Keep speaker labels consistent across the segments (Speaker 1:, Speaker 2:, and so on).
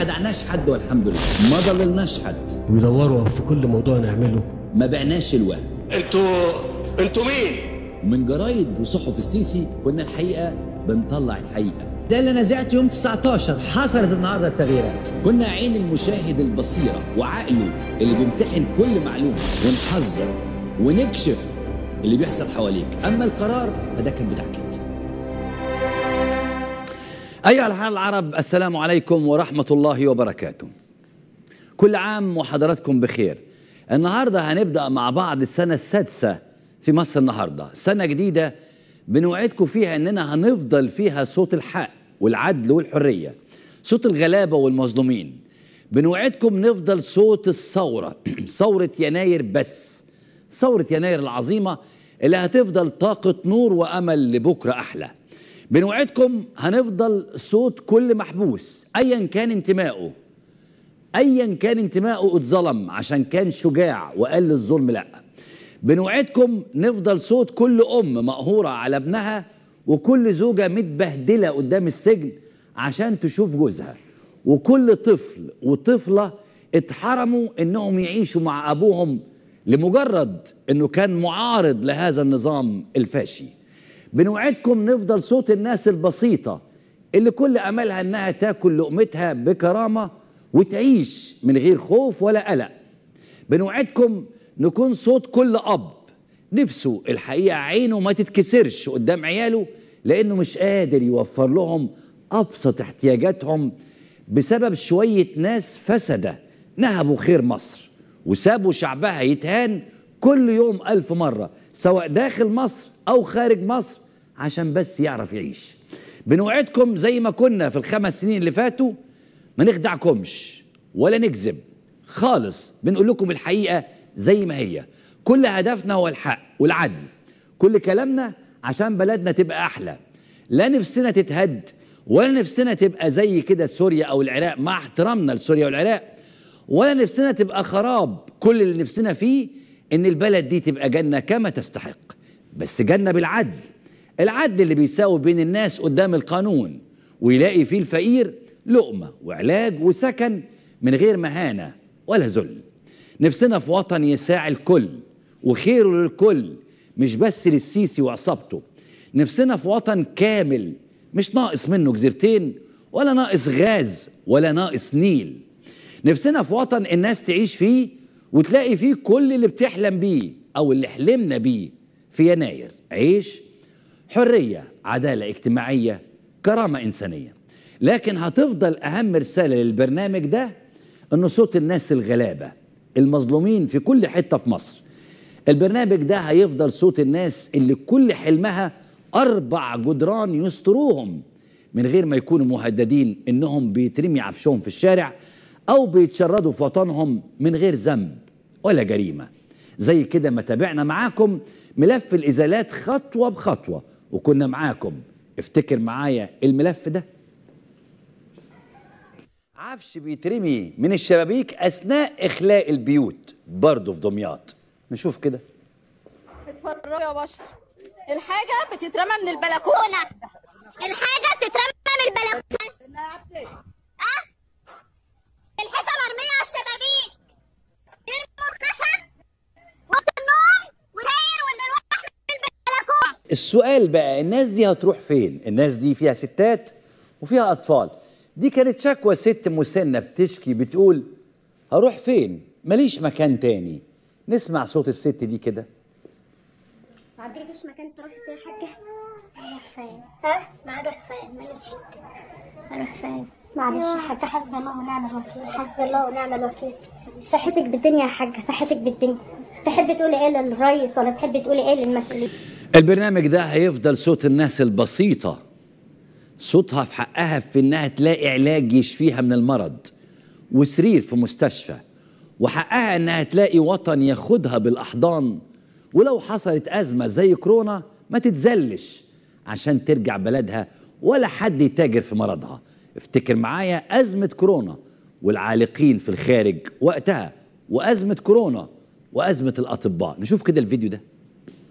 Speaker 1: خدعناش حد والحمد لله ما ضللناش حد
Speaker 2: ويدوروا في كل موضوع نعمله
Speaker 1: ما بعناش الوهم
Speaker 3: انتوا انتوا مين؟
Speaker 1: ومن جرايد وصحف السيسي كنا الحقيقه بنطلع الحقيقه
Speaker 4: ده اللي نزعته يوم 19 حصلت النهارده التغييرات
Speaker 1: كنا عين المشاهد البصيرة وعقله اللي بيمتحن كل معلومة ونحذر ونكشف اللي بيحصل حواليك أما القرار فده كان بتاعك انت
Speaker 5: أيها الأحرار العرب السلام عليكم ورحمة الله وبركاته كل عام وحضراتكم بخير النهاردة هنبدأ مع بعض السنة السادسة في مصر النهاردة سنة جديدة بنوعدكم فيها أننا هنفضل فيها صوت الحق والعدل والحرية صوت الغلابة والمظلومين بنوعدكم نفضل صوت الثورة ثورة يناير بس ثورة يناير العظيمة اللي هتفضل طاقة نور وأمل لبكرة أحلى بنوعدكم هنفضل صوت كل محبوس أيا كان انتمائه ايا كان انتمائه اتظلم عشان كان شجاع وقال للظلم لا بنوعدكم نفضل صوت كل ام مقهوره على ابنها وكل زوجه متبهدله قدام السجن عشان تشوف جوزها وكل طفل وطفله اتحرموا انهم يعيشوا مع ابوهم لمجرد انه كان معارض لهذا النظام الفاشي بنوعدكم نفضل صوت الناس البسيطه اللي كل املها انها تاكل لقمتها بكرامه وتعيش من غير خوف ولا قلق بنوعدكم نكون صوت كل اب نفسه الحقيقه عينه ما تتكسرش قدام عياله لانه مش قادر يوفر لهم ابسط احتياجاتهم بسبب شويه ناس فسده نهبوا خير مصر وسابوا شعبها يتهان كل يوم ألف مرة سواء داخل مصر أو خارج مصر عشان بس يعرف يعيش بنوعدكم زي ما كنا في الخمس سنين اللي فاتوا ما نخدعكمش ولا نكذب خالص بنقول لكم الحقيقة زي ما هي كل هدفنا هو الحق والعدل كل كلامنا عشان بلدنا تبقى أحلى لا نفسنا تتهد ولا نفسنا تبقى زي كده سوريا أو العراق مع احترامنا لسوريا والعراق ولا نفسنا تبقى خراب كل اللي نفسنا فيه ان البلد دي تبقى جنة كما تستحق بس جنة بالعدل العدل اللي بيساوي بين الناس قدام القانون ويلاقي فيه الفقير لقمة وعلاج وسكن من غير مهانة ولا ذل نفسنا في وطن يساعي الكل وخيره للكل مش بس للسيسي وعصابته نفسنا في وطن كامل مش ناقص منه جزيرتين ولا ناقص غاز ولا ناقص نيل نفسنا في وطن الناس تعيش فيه وتلاقي فيه كل اللي بتحلم بيه او اللي حلمنا بيه في يناير عيش حرية عدالة اجتماعية كرامة إنسانية لكن هتفضل أهم رسالة للبرنامج ده أنه صوت الناس الغلابة المظلومين في كل حتة في مصر البرنامج ده هيفضل صوت الناس اللي كل حلمها أربع جدران يستروهم من غير ما يكونوا مهددين إنهم بيترمي عفشهم في الشارع أو بيتشردوا في وطنهم من غير ذنب ولا جريمة زي كده ما تابعنا معاكم ملف الإزالات خطوة بخطوة وكنا معاكم افتكر معايا الملف ده عفش بيترمي من الشبابيك أثناء إخلاء البيوت برضه في دمياط نشوف كده
Speaker 6: اتفرجوا يا بشر الحاجة بتترمى من البلكونة
Speaker 7: الحاجة بتترمى من البلكونة اه الحفا مرمية على الشبابيك يرموا الخشب وقت النوم وساير واللي يروح من البلكونة
Speaker 5: السؤال بقى الناس دي هتروح فين الناس دي فيها ستات وفيها أطفال دي كانت شكوى ست مسنة بتشكي بتقول هروح فين ماليش مكان تاني نسمع صوت الست دي كده
Speaker 7: ما عندكش مكان تروح فيه يا حاجة اروح فين ها ما اروح فين ماليش حته اروح فين معلش يا حاجة حسبي الله ونعم الوكيل حسبي الله ونعم الوكيل صحتك بالدنيا يا حاجة صحتك بالدنيا تحبي تقولي ايه للرئيس ولا تحبي تقولي ايه للمسؤولين
Speaker 5: البرنامج ده هيفضل صوت الناس البسيطة صوتها في حقها في انها تلاقي علاج يشفيها من المرض وسرير في مستشفى وحقها انها تلاقي وطن ياخدها بالاحضان ولو حصلت ازمه زي كورونا ما تتذلش عشان ترجع بلدها ولا حد يتاجر في مرضها افتكر معايا ازمه كورونا والعالقين في الخارج وقتها وازمه كورونا وازمه الاطباء نشوف كده الفيديو ده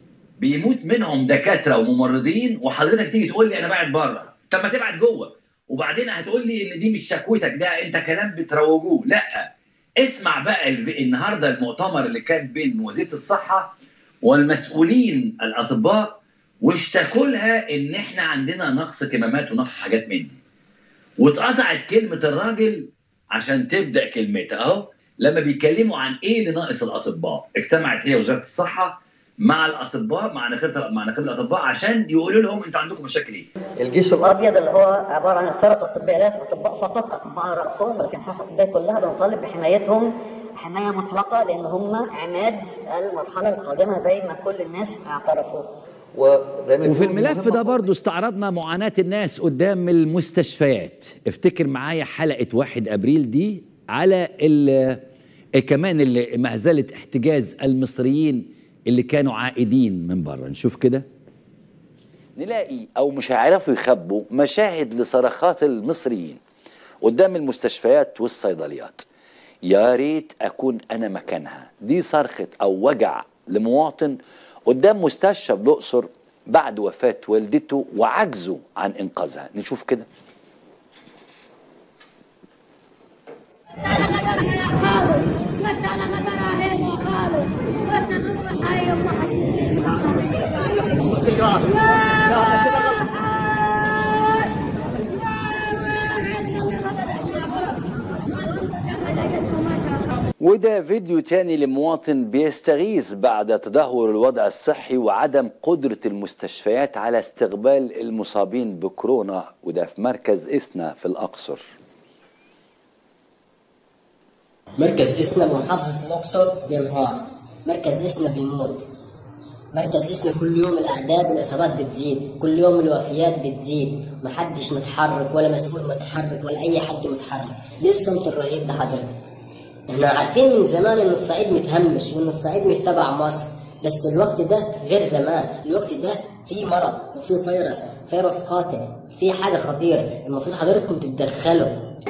Speaker 5: بيموت منهم دكاتره وممرضين وحضرتك تيجي تقول لي انا بعد بره طب ما تبعت جوه وبعدين هتقول لي ان دي مش شكوتك ده انت كلام بتروجوه لا اسمع بقى ال- النهارده المؤتمر اللي كان بين وزيره الصحه والمسؤولين الاطباء واشتكوا لها ان احنا عندنا نقص كمامات ونقص حاجات من دي واتقطعت كلمه الراجل عشان تبدا كلمتها اهو لما بيتكلموا عن ايه اللي ناقص الاطباء اجتمعت هي وزاره الصحه مع الاطباء مع نقابه مع نقابه الاطباء عشان يقولوا لهم انتوا عندكم مشاكل ايه
Speaker 8: الجيش الابيض اللي هو عباره عن الفرق الطبيه ليس اطباء فقط اطباء على راسهم ولكن الفرق الطبيه كلها بنطالب بحمايتهم حمايه مطلقه لان هم عماد المرحله القادمه زي ما كل الناس اعترفوا وزي ما
Speaker 5: وفي
Speaker 8: بيقولوا
Speaker 5: الملف ده برضو استعرضنا معاناة الناس قدام المستشفيات افتكر معايا حلقة واحد أبريل دي على ال كمان اللي مهزلة احتجاز المصريين اللي كانوا عائدين من بره نشوف كده نلاقي أو مش هيعرفوا يخبوا مشاهد لصرخات المصريين قدام المستشفيات والصيدليات يا ريت أكون أنا مكانها دي صرخة أو وجع لمواطن قدام مستشفى بالأقصر بعد وفاة والدته وعجزه عن إنقاذها نشوف كده وده فيديو تاني لمواطن بيستغيث بعد تدهور الوضع الصحي وعدم قدرة المستشفيات على استقبال المصابين بكورونا وده في مركز إسنا في الأقصر
Speaker 9: مركز إسنا محافظة الأقصر بينهار مركز إسنا بيموت مركز إسنا كل يوم الأعداد الإصابات بتزيد كل يوم الوفيات بتزيد محدش متحرك ولا مسؤول متحرك ولا أي حد متحرك ليه الصمت الرهيب ده حضرتك احنا عارفين من زمان ان الصعيد متهمش وان الصعيد مش تبع مصر بس الوقت ده غير زمان الوقت ده في مرض وفي فيروس فيروس قاتل في حاجه خطيره المفروض حضرتكم تتدخلوا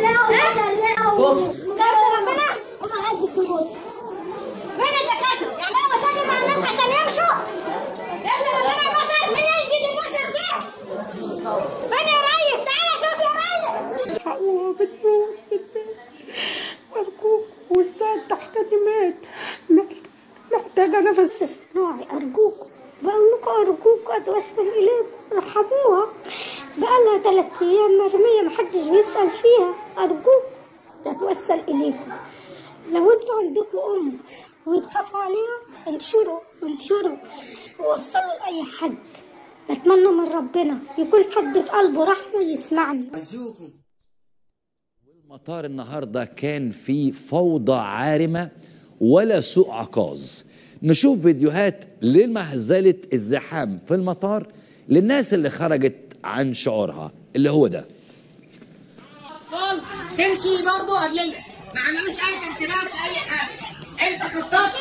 Speaker 7: فين الدكاترة؟ يعملوا مشاكل مع الناس عشان يمشوا؟ احنا ربنا بشر مين ينجد البشر دي؟ فين يا ريس؟ تعالى شوف يا ريس
Speaker 10: حقوق بتموت بتموت أرجوك والساعة تحت مات محتاجة نفس
Speaker 7: اصطناعي أرجوكم بقول لكم أرجوكم أتوسل إليكم ارحموها بقالها ثلاث أيام مرمية محدش بيسأل فيها أرجوكم أتوسل إليكم لو انتوا عندكم أم وتخافوا عليها انشروا انشروا ووصلوا لأي حد أتمنى من ربنا يكون حد في قلبه رحمة يسمعني
Speaker 5: المطار النهارده كان في فوضى عارمه ولا سوء عكاظ نشوف فيديوهات لمهزله الزحام في المطار للناس اللي خرجت عن شعورها اللي هو ده
Speaker 11: اطفال تمشي برضه قبل ما عملوش اي ترتيبات اي حاجه انت خططت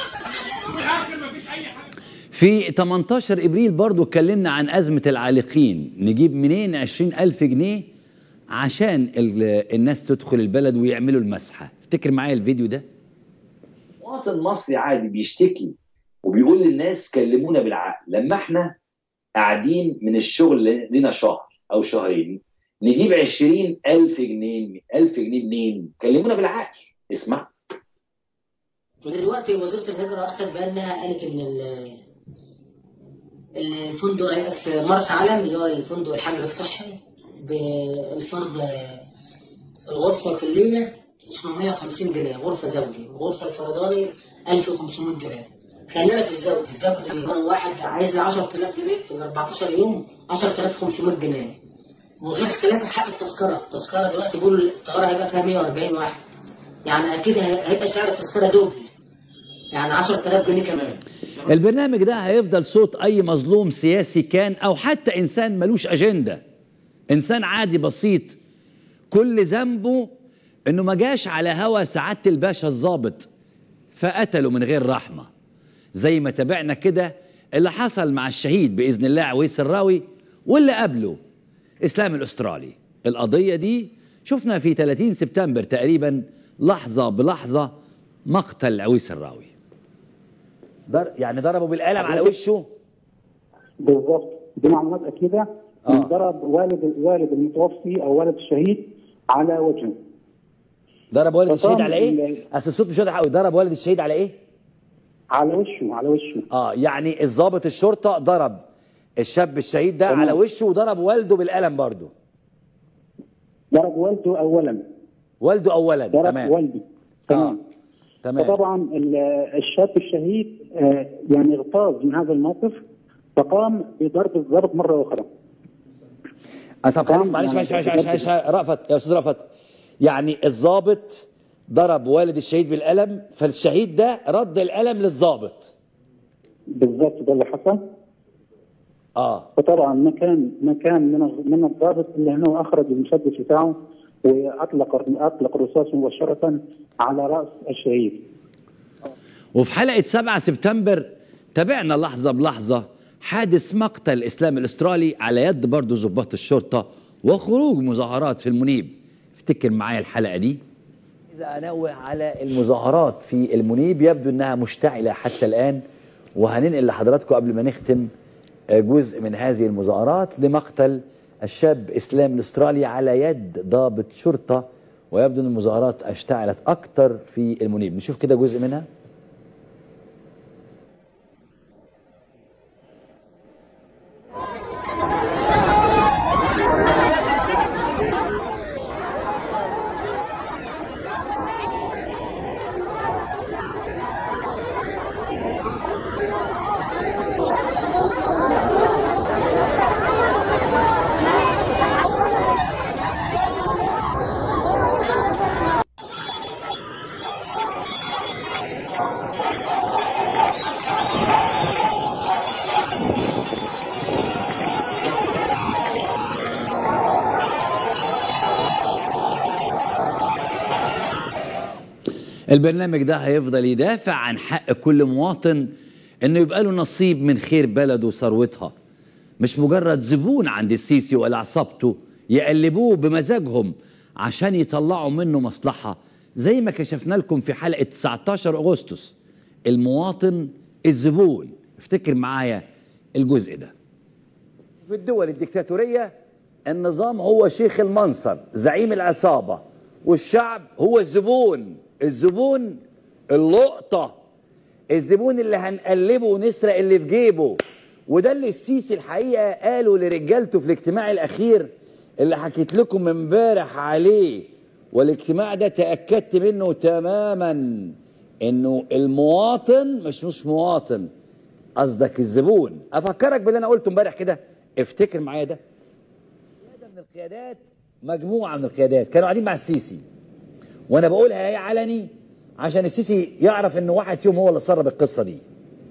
Speaker 5: في 18 ابريل برضو اتكلمنا عن ازمه العالقين نجيب منين 20 الف جنيه عشان ال- الناس تدخل البلد ويعملوا المسحه افتكر معايا الفيديو ده
Speaker 1: مواطن مصري عادي بيشتكي وبيقول للناس كلمونا بالعقل لما احنا قاعدين من الشغل لنا شهر او شهرين نجيب 20 ألف جنيه ألف جنيه منين كلمونا بالعقل اسمع
Speaker 9: ودلوقتي وزيرة الهجرة أخذ بأنها قالت إن ال- الفندق في مرسى علم اللي هو الفندق الحجر الصحي بالفرد الغرفة كلية 750 جنيه غرفة زوجي والغرفة الفرداني 1500 جنيه خلينا في الزوج الزوج ده واحد عايز له 10000 جنيه في 14 يوم 10500 جنيه وغير اختلاف حق التذكرة التذكرة دلوقتي بيقولوا الطيارة هيبقى فيها 140 واحد يعني أكيد هي- هيبقى سعر التذكرة دوبل يعني 10000 جنيه كمان
Speaker 5: البرنامج ده هيفضل صوت اي مظلوم سياسي كان او حتى انسان ملوش اجنده انسان عادي بسيط كل ذنبه انه ما جاش على هوى سعاده الباشا الضابط فقتله من غير رحمه زي ما تابعنا كده اللي حصل مع الشهيد باذن الله عويس الراوي واللي قبله اسلام الاسترالي القضيه دي شفنا في 30 سبتمبر تقريبا لحظه بلحظه مقتل عويس الراوي در يعني ضربوا بالقلم على وشه
Speaker 12: بالظبط دي معلومات اكيده ضرب والد والد المتوفي او والد الشهيد على وجهه
Speaker 5: ضرب والد الشهيد
Speaker 12: فقام
Speaker 5: على ايه؟
Speaker 12: ال-
Speaker 5: اصل الصوت مش واضح قوي ضرب والد الشهيد على ايه؟
Speaker 12: على وشه على وشه
Speaker 5: اه يعني الضابط الشرطه ضرب الشاب الشهيد ده
Speaker 12: تمام.
Speaker 5: على وشه وضرب والده بالقلم برضه
Speaker 12: ضرب والده اولا
Speaker 5: والده اولا
Speaker 12: ضرب
Speaker 5: تمام
Speaker 12: والده تمام
Speaker 5: تمام
Speaker 12: فطبعا ال- الشاب الشهيد آه، يعني اغتاظ من هذا الموقف فقام بضرب الضرب مره اخرى
Speaker 5: آه طب خليك
Speaker 12: طبعاً
Speaker 5: معلش
Speaker 12: يعني
Speaker 5: معلش معلش معلش معلش رأفت يا استاذ رأفت يعني الضابط ضرب والد الشهيد بالقلم فالشهيد ده رد القلم للضابط
Speaker 12: بالضبط ده اللي حصل
Speaker 5: اه
Speaker 12: فطبعا ما كان ما كان من من الضابط الا انه اخرج المسدس بتاعه واطلق اطلق الرصاص مباشره على راس الشهيد
Speaker 5: وفي حلقة 7 سبتمبر تابعنا لحظة بلحظة حادث مقتل الإسلام الأسترالي على يد برضه ضباط الشرطة وخروج مظاهرات في المنيب افتكر معايا الحلقة دي إذا أنوه على المظاهرات في المنيب يبدو أنها مشتعلة حتى الآن وهننقل لحضراتكم قبل ما نختم آه، جزء من هذه المظاهرات لمقتل الشاب إسلام الأسترالي على يد ضابط شرطة ويبدو أن المظاهرات اشتعلت أكتر في المنيب نشوف كده جزء منها البرنامج ده هيفضل يدافع عن حق كل مواطن انه يبقى له نصيب من خير بلده وثروتها مش مجرد زبون عند السيسي ولا عصابته يقلبوه بمزاجهم عشان يطلعوا منه مصلحة زي ما كشفنا لكم في حلقة 19 أغسطس المواطن الزبون افتكر معايا الجزء ده في الدول الديكتاتورية النظام هو شيخ المنصب زعيم العصابة والشعب هو الزبون الزبون اللقطة الزبون اللي هنقلبه ونسرق اللي في جيبه وده اللي السيسي الحقيقة قاله لرجالته في الاجتماع الأخير اللي حكيت لكم امبارح عليه والاجتماع ده تأكدت منه تماما انه المواطن مش مش مواطن قصدك الزبون افكرك باللي انا قلته امبارح كده افتكر معايا ده قياده من القيادات مجموعه من القيادات كانوا قاعدين مع السيسي وانا بقولها هي علني عشان السيسي يعرف ان واحد فيهم هو اللي سرب القصه دي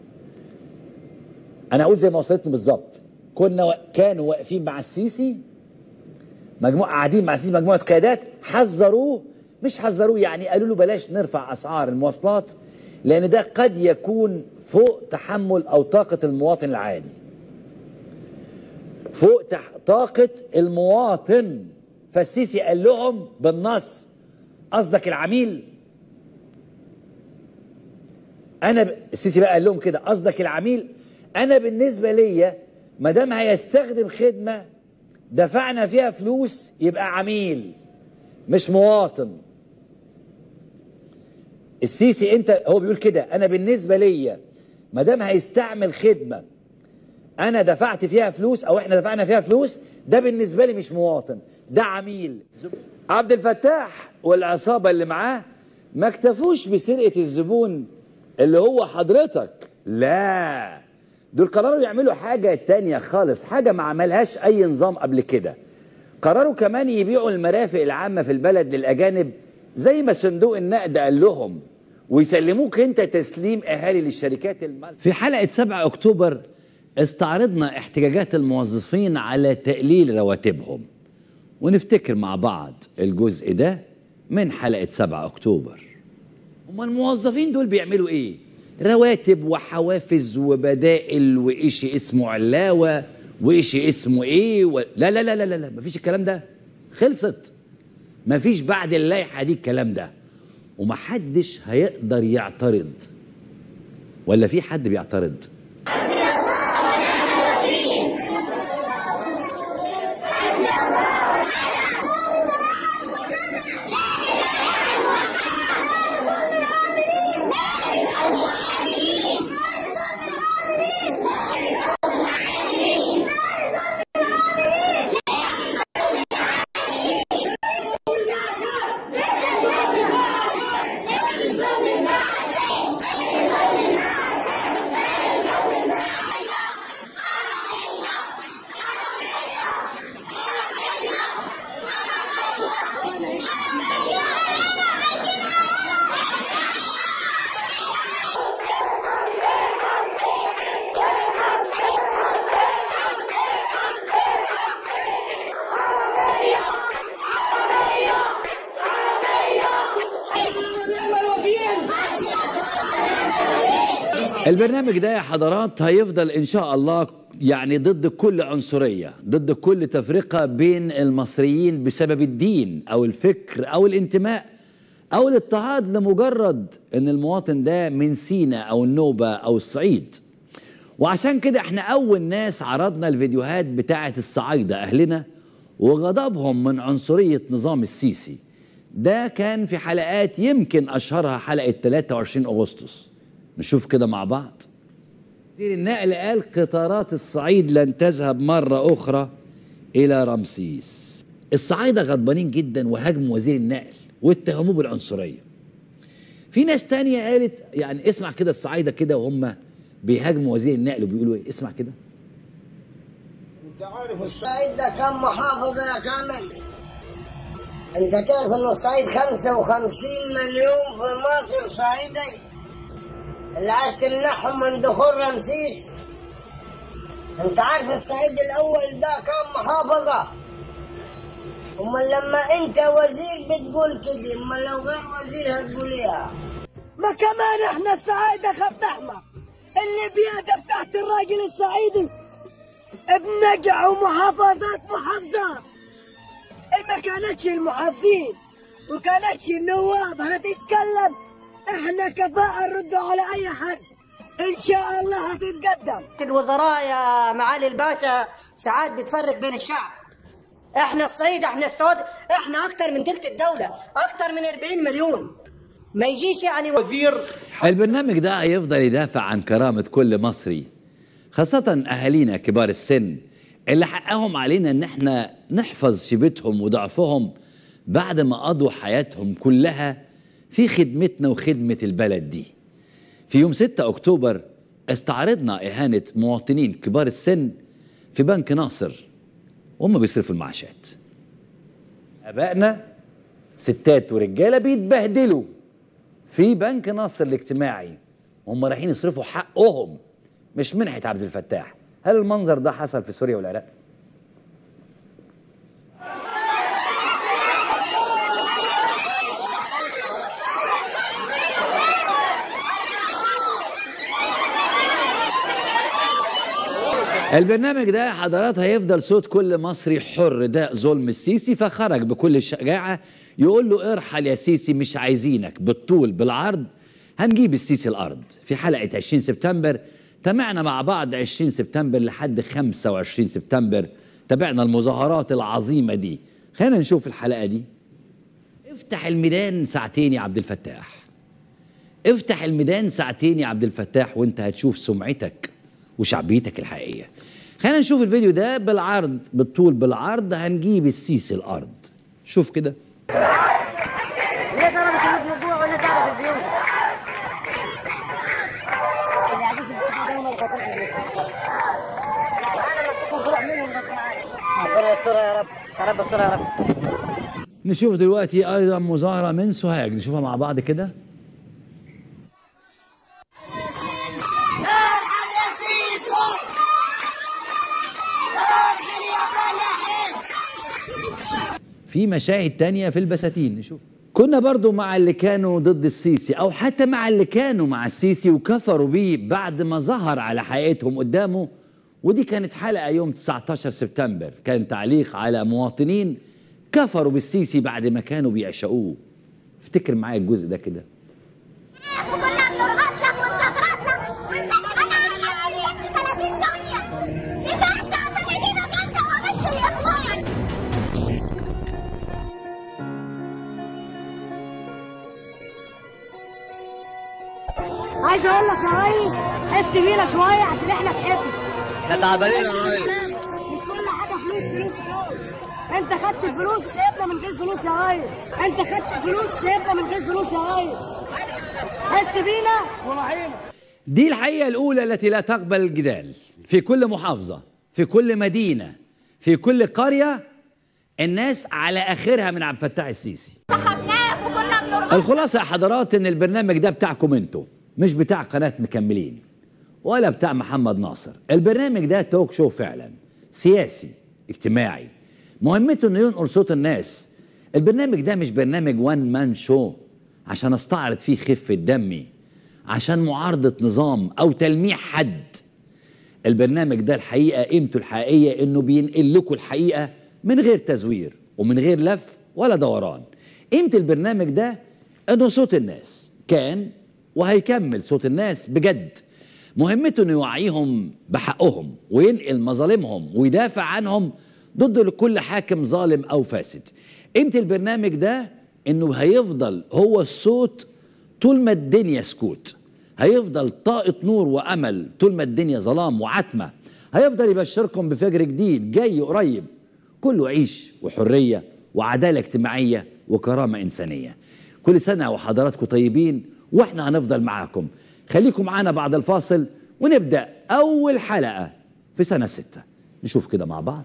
Speaker 5: انا اقول زي ما وصلتني بالظبط كنا و... كانوا واقفين مع السيسي مجموعه قاعدين مع السيسي مجموعه قيادات حذروه مش حذروه يعني قالوا له بلاش نرفع اسعار المواصلات لان ده قد يكون فوق تحمل او طاقه المواطن العادي فوق تح... طاقه المواطن فالسيسي قال لهم بالنص قصدك العميل انا ب... السيسي بقى قال لهم كده قصدك العميل انا بالنسبه ليا ما دام هيستخدم خدمه دفعنا فيها فلوس يبقى عميل مش مواطن السيسي انت هو بيقول كده انا بالنسبه ليا ما دام هيستعمل خدمه انا دفعت فيها فلوس او احنا دفعنا فيها فلوس ده بالنسبه لي مش مواطن ده عميل عبد الفتاح والعصابه اللي معاه ما اكتفوش بسرقه الزبون اللي هو حضرتك لا دول قرروا يعملوا حاجة تانية خالص حاجة ما عملهاش أي نظام قبل كده قرروا كمان يبيعوا المرافق العامة في البلد للأجانب زي ما صندوق النقد قال لهم ويسلموك انت تسليم اهالي للشركات المال في حلقة 7 اكتوبر استعرضنا احتجاجات الموظفين على تقليل رواتبهم ونفتكر مع بعض الجزء ده من حلقة 7 اكتوبر هما الموظفين دول بيعملوا ايه رواتب وحوافز وبدائل وإشي اسمه علاوة وإشي اسمه ايه و... لا لا لا لا لا لا مفيش الكلام ده خلصت مفيش بعد اللائحة دي الكلام ده ومحدش هيقدر يعترض ولا في حد بيعترض البرنامج ده يا حضرات هيفضل ان شاء الله يعني ضد كل عنصريه ضد كل تفرقه بين المصريين بسبب الدين او الفكر او الانتماء او الاضطهاد لمجرد ان المواطن ده من سينا او النوبه او الصعيد وعشان كده احنا اول ناس عرضنا الفيديوهات بتاعه الصعايده اهلنا وغضبهم من عنصريه نظام السيسي ده كان في حلقات يمكن اشهرها حلقه 23 اغسطس نشوف كده مع بعض وزير النقل قال قطارات الصعيد لن تذهب مرة أخرى إلى رمسيس الصعايدة غضبانين جدا وهاجموا وزير النقل واتهموه بالعنصرية في ناس تانية قالت يعني اسمع كده الصعايدة كده وهم بيهاجموا وزير النقل وبيقولوا ايه اسمع كده
Speaker 13: انت عارف الصعيد ده كم محافظة يا كامل؟ انت تعرف انه الصعيد 55 مليون في مصر صعيدي اللي عايز تمنعهم من دخول رمسيس انت عارف الصعيد الاول ده كم محافظة امال لما انت وزير بتقول كده امال لو غير وزير هتقول ايه
Speaker 14: ما كمان احنا الصعايدة خط احمر اللي بيده تحت الراجل الصعيدي بنجع ومحافظات محافظات ما كانتش المحافظين وكانتش النواب هتتكلم احنا كفاءة نرد على اي حد ان شاء الله هتتقدم
Speaker 15: الوزراء يا معالي الباشا ساعات بتفرق بين الشعب احنا الصعيد احنا السود احنا اكتر من تلت الدولة اكتر من 40 مليون ما يجيش يعني وزير
Speaker 5: البرنامج ده هيفضل يدافع عن كرامة كل مصري خاصة أهالينا كبار السن اللي حقهم علينا إن احنا نحفظ شيبتهم وضعفهم بعد ما قضوا حياتهم كلها في خدمتنا وخدمة البلد دي في يوم 6 أكتوبر استعرضنا إهانة مواطنين كبار السن في بنك ناصر وهم بيصرفوا المعاشات أبائنا ستات ورجالة بيتبهدلوا في بنك ناصر الاجتماعي وهم رايحين يصرفوا حقهم مش منحة عبد الفتاح هل المنظر ده حصل في سوريا والعراق؟ البرنامج ده يا حضرات هيفضل صوت كل مصري حر ده ظلم السيسي فخرج بكل شجاعة يقول له ارحل يا سيسي مش عايزينك بالطول بالعرض هنجيب السيسي الأرض في حلقة 20 سبتمبر تابعنا مع بعض 20 سبتمبر لحد 25 سبتمبر تابعنا المظاهرات العظيمة دي خلينا نشوف الحلقة دي افتح الميدان ساعتين يا عبد الفتاح افتح الميدان ساعتين يا عبد الفتاح وانت هتشوف سمعتك وشعبيتك الحقيقيه خلينا نشوف الفيديو ده بالعرض بالطول بالعرض هنجيب السيسي الارض شوف كده
Speaker 14: ليه ضربت الموضوع ولا ضرب البيوت؟ اللي قاعدين في البيت ده ما يخاطرش
Speaker 15: ربنا يسترها يا رب يا رب استرها يا رب
Speaker 5: نشوف دلوقتي ايضا مظاهره من سوهاج نشوفها مع بعض كده
Speaker 14: ارحل يا سيسو ارحل يا فلاحين
Speaker 5: في مشاهد تانية في البساتين نشوف كنا برضو مع اللي كانوا ضد السيسي او حتى مع اللي كانوا مع السيسي وكفروا بيه بعد ما ظهر على حقيقتهم قدامه ودي كانت حلقة يوم 19 سبتمبر كان تعليق على مواطنين كفروا بالسيسي بعد ما كانوا بيعشقوه افتكر معايا الجزء ده كده
Speaker 14: وكنا بنرقص لك ونزغرط لك ونسكت انا عليك 30 ثانية إذا أنت عشان أجيبك أنت وأمشي الإخوان عايز اقول لك يا ريس حس بينا شويه عشان احنا تحبنا
Speaker 3: احنا تعبانين يا ريس
Speaker 14: مش كل حاجه فلوس فلوس فلوس انت خدت الفلوس سيبنا من غير فلوس يا ريس انت خدت الفلوس سيبنا من غير فلوس يا ريس حس بينا وراعينا
Speaker 5: دي الحقيقة الأولى التي لا تقبل الجدال في كل محافظة في كل مدينة في كل قرية الناس على آخرها من عبد الفتاح السيسي
Speaker 14: خدناك وكنا بنرقص
Speaker 5: الخلاصة يا حضرات إن البرنامج ده بتاعكم انتوا مش بتاع قناة مكملين ولا بتاع محمد ناصر البرنامج ده توك شو فعلا سياسي اجتماعي مهمته انه ينقل صوت الناس البرنامج ده مش برنامج وان مان شو عشان استعرض فيه خفة دمي عشان معارضة نظام أو تلميح حد البرنامج ده الحقيقة قيمته الحقيقية إنه بينقل لكم الحقيقة من غير تزوير ومن غير لف ولا دوران قيمة البرنامج ده إنه صوت الناس كان وهيكمل صوت الناس بجد مهمته إنه يوعيهم بحقهم وينقل مظالمهم ويدافع عنهم ضد كل حاكم ظالم أو فاسد قيمة البرنامج ده إنه هيفضل هو الصوت طول ما الدنيا سكوت هيفضل طاقة نور وأمل طول ما الدنيا ظلام وعتمة هيفضل يبشركم بفجر جديد جاي قريب كله عيش وحرية وعدالة اجتماعية وكرامة إنسانية كل سنة وحضراتكم طيبين وإحنا هنفضل معاكم خليكم معانا بعد الفاصل ونبدأ أول حلقة في سنة ستة نشوف كده مع بعض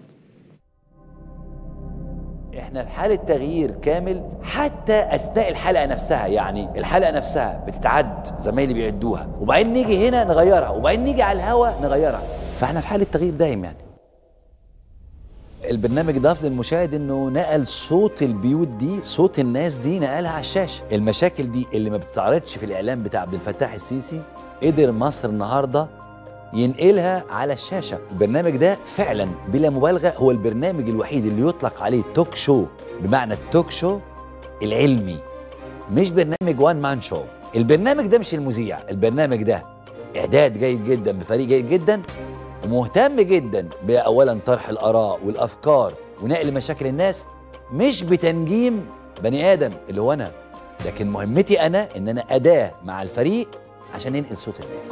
Speaker 5: احنا في حالة تغيير كامل حتى اثناء الحلقة نفسها يعني الحلقة نفسها بتتعد زمايلي بيعدوها وبعدين نيجي هنا نغيرها وبعدين نيجي على الهوا نغيرها فاحنا في حالة تغيير دايم يعني البرنامج ضاف للمشاهد انه نقل صوت البيوت دي صوت الناس دي نقلها على الشاشه المشاكل دي اللي ما بتتعرضش في الاعلام بتاع عبد الفتاح السيسي قدر مصر النهارده ينقلها على الشاشه البرنامج ده فعلا بلا مبالغه هو البرنامج الوحيد اللي يطلق عليه توك شو بمعنى التوك شو العلمي مش برنامج وان مان شو البرنامج ده مش المذيع البرنامج ده اعداد جيد جدا بفريق جيد جدا ومهتم جدا باولا طرح الاراء والافكار ونقل مشاكل الناس مش بتنجيم بني ادم اللي هو انا لكن مهمتي انا ان انا اداه مع الفريق عشان ننقل صوت الناس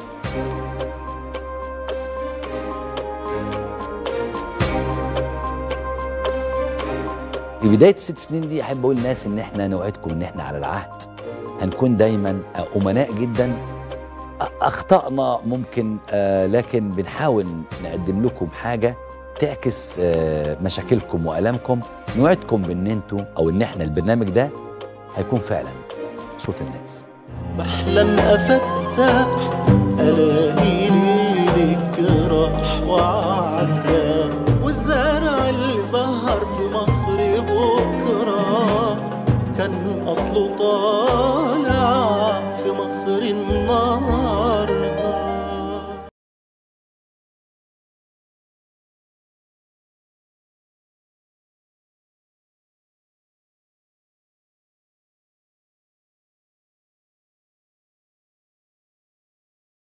Speaker 5: في بدايه الست سنين دي احب اقول للناس ان احنا نوعدكم ان احنا على العهد هنكون دايما امناء جدا اخطانا ممكن آه لكن بنحاول نقدم لكم حاجه تعكس آه مشاكلكم والامكم نوعدكم بان انتوا او ان احنا البرنامج ده هيكون فعلا صوت الناس
Speaker 16: بحلم افتح الاقي ليلك راح وعدى والزرع اللي ظهر في مصر بكره كان اصله طالع في مصر النهارده